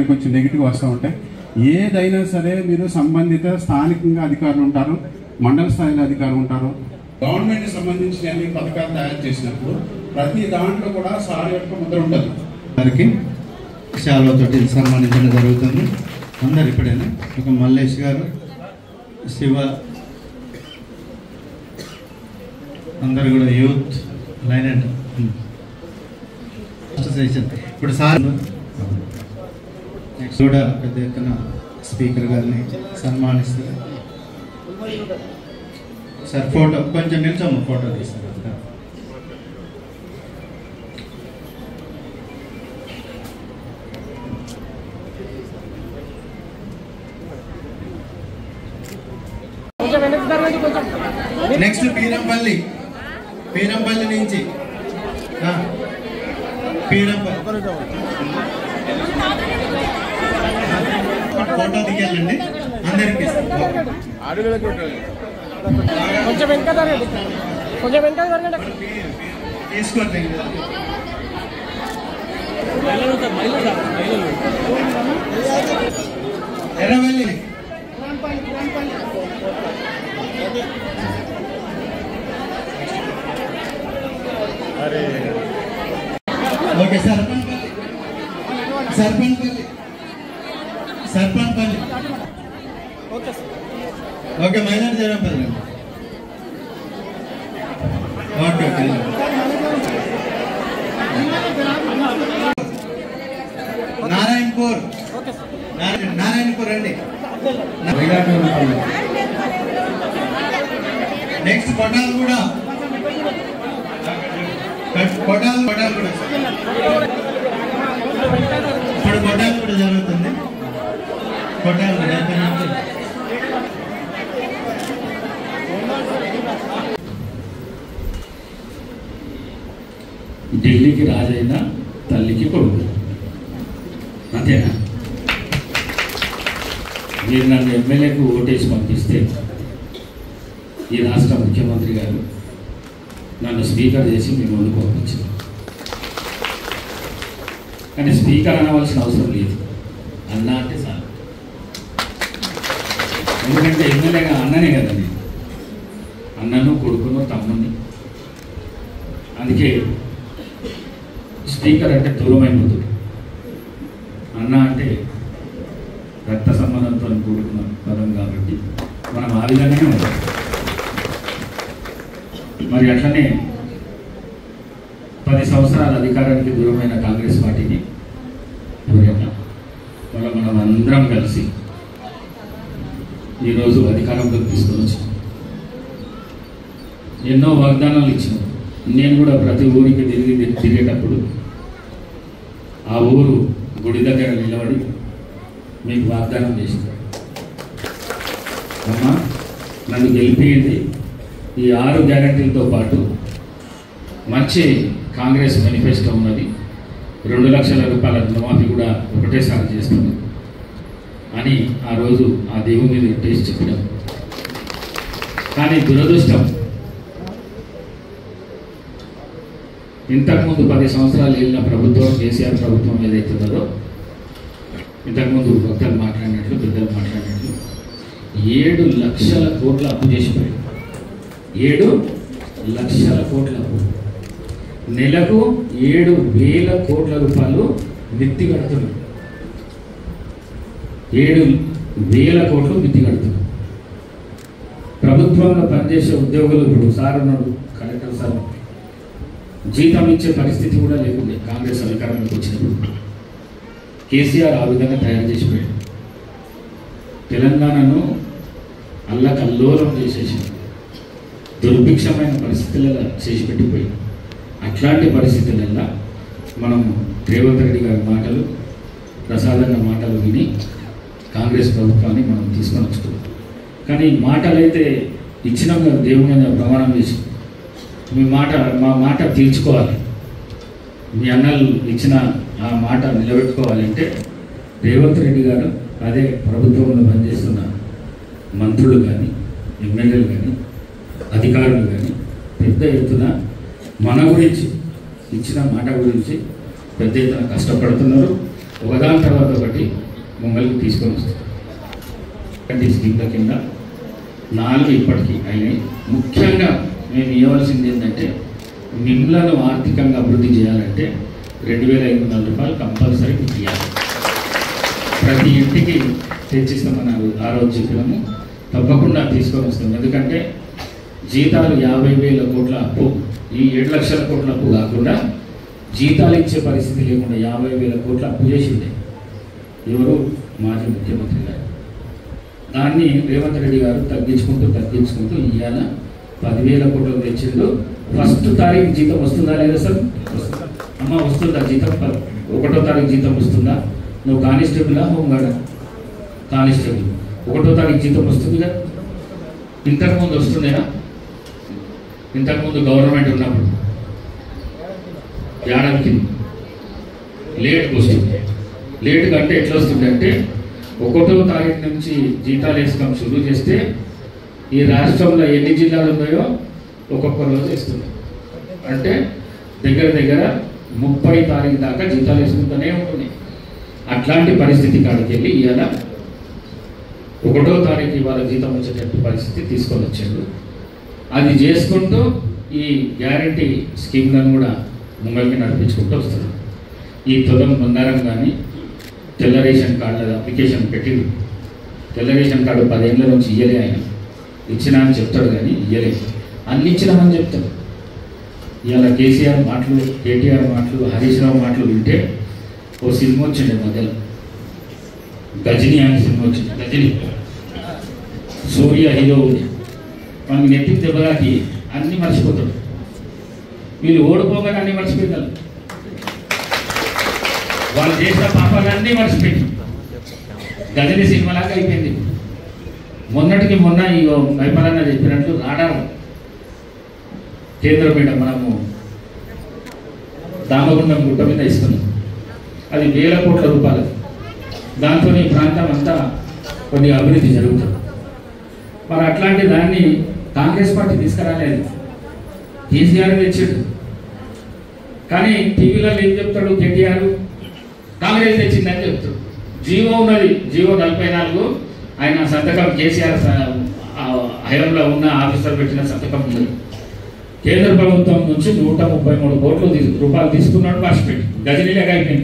కొంచెం నెగిటివ్ వస్తూ ఉంటాయి ఏదైనా సరే మీరు సంబంధిత స్థానికంగా అధికారులు ఉంటారు మండల స్థాయిలో అధికారులు ఉంటారు గవర్నమెంట్ సంబంధించిన అన్ని పథకాలు తయారు చేసినప్పుడు ప్రతి దాంట్లో కూడా సార్ యొక్క ముద్ర ఉంటుంది వారికి శాలువతోటి సన్మానించడం జరుగుతుంది అందరు ఇప్పుడేనా ఒక మల్లేష్ గారు శివ అందరు కూడా యూత్ లైన్ అండ్ అసోసియేషన్ ఇప్పుడు సార్ నెక్స్ట్ కూడా పెద్ద ఎత్తున స్పీకర్ గారిని సన్మానిస్తారు సార్ ఫోటో కొంచెం నిల్చోమ్మ ఫోటో తీస్తారు నెక్స్ట్ పీరంపల్లి పీరంపల్లి నుంచి ఆ, పీరంపల్లి ఫోటో దిగాలండి అందరికి కొంచెం వెనక జరగండి కొంచెం వెనక జరగండి తీసుకోండి ఎర్రవల్లి ఓకే సర్పంచ్ సర్పంచ్ సర్పంచ్ పల్లి ఓకే మైనార్ జరంపల్లి ఓకే ఓకే నారాయణపూర్ నారాయణ- నారాయణపూర్ అండి నెక్స్ట్ కొటాలు కూడా కొటాలు కొటాలు కూడా ఇప్పుడు కొటాలు కూడా జరుగుతుంది కొటాలు కూడా అయిపోయినాక ఢిల్లీకి రాజైన తల్లికి కొడుకు అంతేనా మీరు నన్ను ఎమ్మెల్యేకు ఓటేసి పంపిస్తే ఈ రాష్ట్ర ముఖ్యమంత్రి గారు నన్ను స్పీకర్ చేసి మీ ముందుకు పంపించారు కానీ స్పీకర్ అనవలసిన అవసరం లేదు అన్నా అంటే చాలు ఎందుకంటే ఎమ్మెల్యేగా అన్ననే కదా నేను అన్నను కొడుకును తమ్ముని అందుకే స్పీకర్ అంటే దూరమైపోతుంది అన్న అంటే రక్త సంబంధంతో కూడుకున్న పదం కాబట్టి మనం ఆ విధంగానే ఉంటాం మరి అట్లనే పది సంవత్సరాల అధికారానికి దూరమైన కాంగ్రెస్ పార్టీని ఎవరైనా వాళ్ళ మనం అందరం కలిసి ఈరోజు అధికారంలోకి తీసుకొని వచ్చాం ఎన్నో వాగ్దానాలు ఇచ్చినాం నేను కూడా ప్రతి ఊరికి తిరిగి తిరిగేటప్పుడు ఆ ఊరు గుడి దగ్గర నిలబడి మీకు వాగ్దానం చేసింది అమ్మా నన్ను గెలిపింది ఈ ఆరు గ్యారంటీలతో పాటు మంచి కాంగ్రెస్ మేనిఫెస్టో ఉన్నది రెండు లక్షల రూపాయల రుణమాఫీ కూడా ఒకటేసారి చేస్తుంది అని ఆ రోజు ఆ దేవుని మీద టేస్ట్ చెప్పినాం కానీ దురదృష్టం ఇంతకుముందు పది సంవత్సరాలు వెళ్ళిన ప్రభుత్వం కేసీఆర్ ప్రభుత్వం ఏదైతే ఉన్నదో ఇంతకుముందు భక్తులు మాట్లాడినట్లు పెద్దలు మాట్లాడినట్లు ఏడు లక్షల కోట్ల అప్పు చేసిపోయాడు ఏడు లక్షల కోట్ల అప్పు నెలకు ఏడు వేల కోట్ల రూపాయలు మిత్తి కడుతున్నాడు ఏడు వేల కోట్లు మిత్తి కడుతున్నాడు ప్రభుత్వంలో పనిచేసే ఉద్యోగులు ఇప్పుడు సార్ ఉన్నాడు కలెక్టర్ సార్ జీతం ఇచ్చే పరిస్థితి కూడా లేకుండే కాంగ్రెస్ అధికారంలోకి వచ్చినప్పుడు కేసీఆర్ ఆ విధంగా తయారు చేసిపోయాడు తెలంగాణను అల్లకల్లోలం చేసేసి దుర్భిక్షమైన పరిస్థితులలో చేసి పెట్టిపోయింది అట్లాంటి పరిస్థితులలో మనం రేవంత్ రెడ్డి గారి మాటలు ప్రసాదంగా మాటలు విని కాంగ్రెస్ ప్రభుత్వాన్ని మనం తీసుకొని వచ్చుకున్నాం కానీ మాటలు అయితే ఇచ్చినాం కదా దేవుని మీద ప్రమాణం చేసి మీ మాట మా మాట తీర్చుకోవాలి మీ అన్నలు ఇచ్చిన ఆ మాట నిలబెట్టుకోవాలి అంటే రేవంత్ రెడ్డి గారు అదే ప్రభుత్వంలో పనిచేస్తున్న మంత్రులు కానీ ఎమ్మెల్యేలు కానీ అధికారులు కానీ పెద్ద ఎత్తున మన గురించి ఇచ్చిన మాట గురించి పెద్ద ఎత్తున కష్టపడుతున్నారు ఒకదాని తర్వాత ఒకటి ముంగల్కి తీసుకొని వస్తారు అంటే ఈ స్కీమ్ల కింద నాలుగు ఇప్పటికీ అయినాయి ముఖ్యంగా మేము ఇవ్వాల్సింది ఏంటంటే మిమ్మలను ఆర్థికంగా అభివృద్ధి చేయాలంటే రెండు వేల ఐదు వందల రూపాయలు కంపల్సరీ మీకు ఇవ్వాలి ప్రతి ఇంటికి తెచ్చిస్తామని ఆ రోజు చెప్పినాము తప్పకుండా తీసుకొని వస్తాం ఎందుకంటే జీతాలు యాభై వేల కోట్ల అప్పు ఈ ఏడు లక్షల కోట్ల అప్పు కాకుండా జీతాలు ఇచ్చే పరిస్థితి లేకుండా యాభై వేల కోట్ల అప్పు చేసింది ఎవరు మాజీ ముఖ్యమంత్రి గారు దాన్ని రేవంత్ రెడ్డి గారు తగ్గించుకుంటూ తగ్గించుకుంటూ ఇవాళ పదివేల కోట్లు తెచ్చిండు ఫస్ట్ తారీఖు జీతం వస్తుందా లేదా సార్ వస్తుందా అమ్మ వస్తుందా జీతం ప- ఒకటో తారీఖు జీతం వస్తుందా నువ్వు కానిస్టేబులా హోంగార్డా కానిస్టేబుల్ ఒకటో తారీఖు జీతం వస్తుందిగా ఇంతకుముందు వస్తుందేనా ఇంతకుముందు గవర్నమెంట్ ఉన్నప్పుడు ఏడాదికి లేట్కి వస్తుంది లేట్గా అంటే ఎట్లా వస్తుంది అంటే ఒకటో తారీఖు నుంచి జీతాలు వేసుకోవడం షురూ చేస్తే ఈ రాష్ట్రంలో ఎన్ని జిల్లాలు ఉన్నాయో ఒక్కొక్క రోజు వేస్తుంది అంటే దగ్గర దగ్గర ముప్పై తారీఖు దాకా జీతాలు వేసుకుంటూనే ఉంటుంది అట్లాంటి పరిస్థితి కాడికి వెళ్ళి ఇవాళ ఒకటో తారీఖు ఇవాళ జీతం వచ్చేటట్టు పరిస్థితి తీసుకొని వచ్చాడు అది చేసుకుంటూ ఈ గ్యారంటీ స్కీమ్లను కూడా ముంగల్కి నడిపించుకుంటూ వస్తున్నాం ఈ తులం బంగారం కానీ తెల్ల రేషన్ కార్డుల అప్లికేషన్ పెట్టిండు తెల్ల రేషన్ కార్డు పదేళ్ళ నుంచి ఇయ్యలే ఆయన ఇచ్చినా అని చెప్తాడు కానీ ఇయ్యలే అన్ని ఇచ్చినామని చెప్తాడు ఇవాళ కేసీఆర్ మాటలు కేటీఆర్ మాటలు హరీష్ రావు మాటలు వింటే ఓ సినిమా వచ్చిండే మధ్యలో గజని అనే సినిమా వచ్చింది గజని సూర్య హీరో ఉంది మనకి నెత్తికి దెబ్బలాకి అన్ని మర్చిపోతాడు వీళ్ళు ఓడిపోగానే అన్ని మర్చిపోతారు వాళ్ళు చేసిన పాపాలన్నీ మర్చిపోయి గజని సినిమాలాగా అయిపోయింది మొన్నటికి మొన్న ఈ వైఫల్యాన్ని చెప్పినట్లు రాడారు కేంద్ర పీఠ మనము దామగుండం గుట్ట మీద ఇస్తున్నాం అది వేల కోట్ల రూపాయలు దాంతో ఈ ప్రాంతం అంతా కొద్దిగా అభివృద్ధి జరుగుతుంది మరి అట్లాంటి దాన్ని కాంగ్రెస్ పార్టీ తీసుకురాలేదు కేసీఆర్ తెచ్చాడు కానీ టీవీలో ఏం చెప్తాడు కేటీఆర్ కాంగ్రెస్ తెచ్చిందని చెప్తాడు జీవో ఉన్నది జీవో నలభై నాలుగు ఆయన సంతకం కేసీఆర్ స- ఆ హయాంలో ఉన్న ఆఫీసర్ పెట్టిన సంతకం ఉన్నది కేంద్ర ప్రభుత్వం నుంచి నూట ముప్పై మూడు కోట్లు తీ- రూపాయలు తీసుకున్నాడు మర్చిపెట్టి గజనీలేక అయిపోయింది